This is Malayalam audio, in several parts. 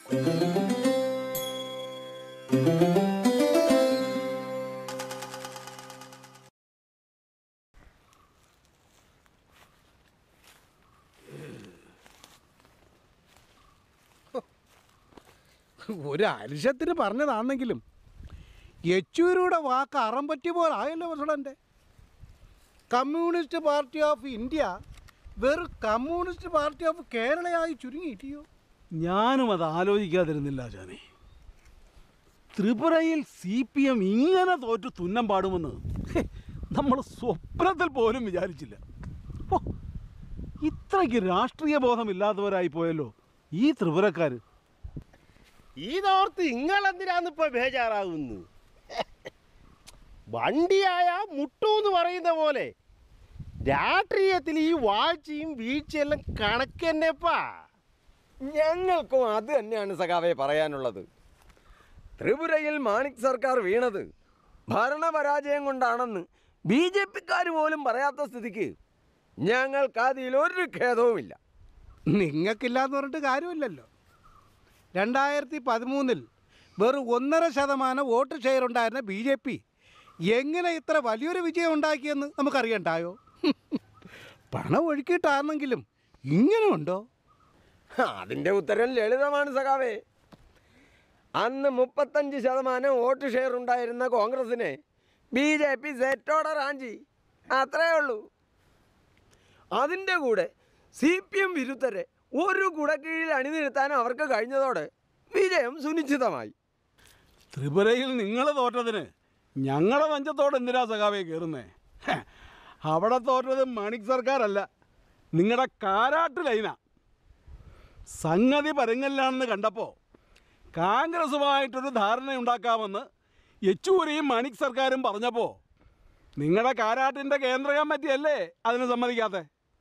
ഒരു അരിശത്തിന് പറഞ്ഞതാണെങ്കിലും യെച്ചൂരിയുടെ വാക്ക് അറം പറ്റിയ പോലെ ആയല്ലോ president Communist Party of India വെറും കമ്മ്യൂണിസ്റ്റ് പാർട്ടി ഓഫ് കേരളയായി ചുരുങ്ങിയിട്ടിയോ ഞാനും അത് ആലോചിക്കാതിരുന്നില്ല ജാനെ ത്രിപുരയിൽ സി പി എം ഇങ്ങനെ തോറ്റു തുന്നം പാടുമെന്ന് നമ്മൾ സ്വപ്നത്തിൽ പോലും വിചാരിച്ചില്ല ഓ ഇത്രയ്ക്ക് രാഷ്ട്രീയ ബോധമില്ലാത്തവരായി പോയല്ലോ ഈ ത്രിപുരക്കാർ ഇതോർത്ത് ഇങ്ങളെന്തിനാന്ന് ഇപ്പൊ ബേജാറാകുന്നു വണ്ടിയായ മുട്ടൂന്ന് പറയുന്ന പോലെ രാഷ്ട്രീയത്തിൽ ഈ വാഴ്ചയും വീഴ്ചയെല്ലാം കണക്ക് തന്നെപ്പാ ഞങ്ങൾക്കും അത് തന്നെയാണ് സഖാവെ പറയാനുള്ളത് ത്രിപുരയിൽ മാണിക് സർക്കാർ വീണത് ഭരണപരാജയം കൊണ്ടാണെന്ന് ബി ജെ പിക്കാർ പോലും പറയാത്ത സ്ഥിതിക്ക് ഞങ്ങൾക്ക് അതിൽ ഒരു ഖേദവുമില്ല നിങ്ങൾക്കില്ലാന്ന് പറഞ്ഞിട്ട് കാര്യമില്ലല്ലോ രണ്ടായിരത്തി പതിമൂന്നിൽ വെറും ഒന്നര ശതമാനം വോട്ട് ഷെയർ ഉണ്ടായിരുന്ന ബി ജെ പി എങ്ങനെ ഇത്ര വലിയൊരു വിജയം ഉണ്ടാക്കിയെന്ന് നമുക്കറിയണ്ടായോ പണം ഒഴുക്കിയിട്ടാണെങ്കിലും ഇങ്ങനെ ഉണ്ടോ അതിൻ്റെ ഉത്തരം ലളിതമാണ് സഖാവേ അന്ന് മുപ്പത്തഞ്ച് ശതമാനം വോട്ട് ഷെയർ ഉണ്ടായിരുന്ന കോൺഗ്രസിനെ ബി ജെ പി സെറ്റോടെ റാഞ്ചി അത്രേ ഉള്ളൂ അതിൻ്റെ കൂടെ സി പി എം വിരുദ്ധരെ ഒരു കുടക്കീഴിൽ അണിനിരത്താൻ അവർക്ക് കഴിഞ്ഞതോടെ വിജയം സുനിശ്ചിതമായി ത്രിപുരയിൽ നിങ്ങൾ തോറ്റതിന് ഞങ്ങളുടെ പഞ്ചത്തോട് എന്തിനാ സഖാവേ കയറുന്നേ ഹെ, അവിടെ തോറ്റത് മണിക് സർക്കാരല്ല നിങ്ങളുടെ കാരാട്ട് ലൈന സംഗതി പരങ്ങല്ലാണെന്ന് കണ്ടപ്പോൾ കോൺഗ്രസുമായിട്ടൊരു ധാരണയുണ്ടാക്കാമെന്ന് യെച്ചൂരിയും മണിക് സർക്കാരും പറഞ്ഞപ്പോൾ നിങ്ങളുടെ കാരാട്ടിൻ്റെ കേന്ദ്ര കമ്മിറ്റിയല്ലേ അതിന് സമ്മതിക്കാത്തേ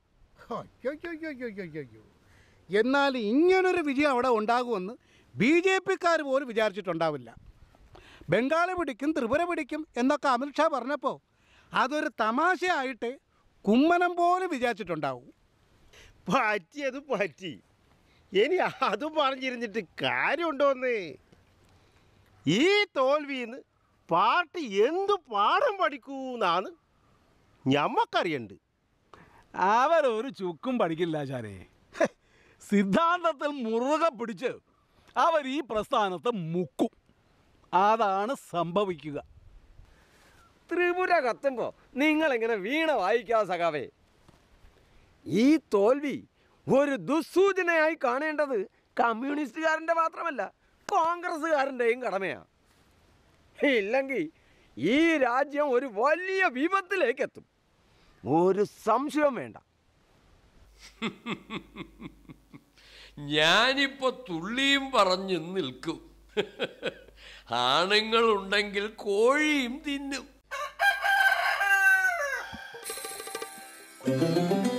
അയ്യോ എന്നാൽ ഇങ്ങനൊരു വിജയം അവിടെ ഉണ്ടാകുമെന്ന് ബി ജെ പിക്കാർ പോലും വിചാരിച്ചിട്ടുണ്ടാവില്ല ബംഗാൾ പിടിക്കും ത്രിപുര പിടിക്കും എന്നൊക്കെ അമിത്ഷാ പറഞ്ഞപ്പോൾ അതൊരു തമാശയായിട്ട് കുമ്മനം പോലും വിചാരിച്ചിട്ടുണ്ടാവും പറ്റിയത് പറ്റി ഇനി അത് പറഞ്ഞിരുന്നിട്ട് കാര്യമുണ്ടോന്ന് ഈ തോൽവിന്ന് പാർട്ടി എന്തു പാഠം പഠിക്കൂന്നാണ് ഞമ്മക്കറിയണ്ട് അവരൊരു ചുക്കും പഠിക്കില്ല ആചാരേ ഹെ, സിദ്ധാന്തത്തിൽ മുറുകെ പിടിച്ച് അവർ ഈ പ്രസ്ഥാനത്ത് മുക്കും അതാണ് സംഭവിക്കുക ത്രിപുര കത്തുമ്പോൾ നിങ്ങളിങ്ങനെ വീണ വായിക്കാതെ സഖാവേ ഈ തോൽവി ഒരു ദുസ്സൂചനയായി കാണേണ്ടത് കമ്മ്യൂണിസ്റ്റുകാരൻ്റെ മാത്രമല്ല കോൺഗ്രസ്സുകാരൻ്റെയും കടമയാണ് ഇല്ലെങ്കിൽ ഈ രാജ്യം ഒരു വലിയ വിപത്തിലേക്ക് എത്തും ഒരു സംശയവും വേണ്ട ഞാനിപ്പോ തുള്ളിയും പറഞ്ഞു നിൽക്കും ആണുങ്ങളുണ്ടെങ്കിൽ കോഴിയും തിന്നും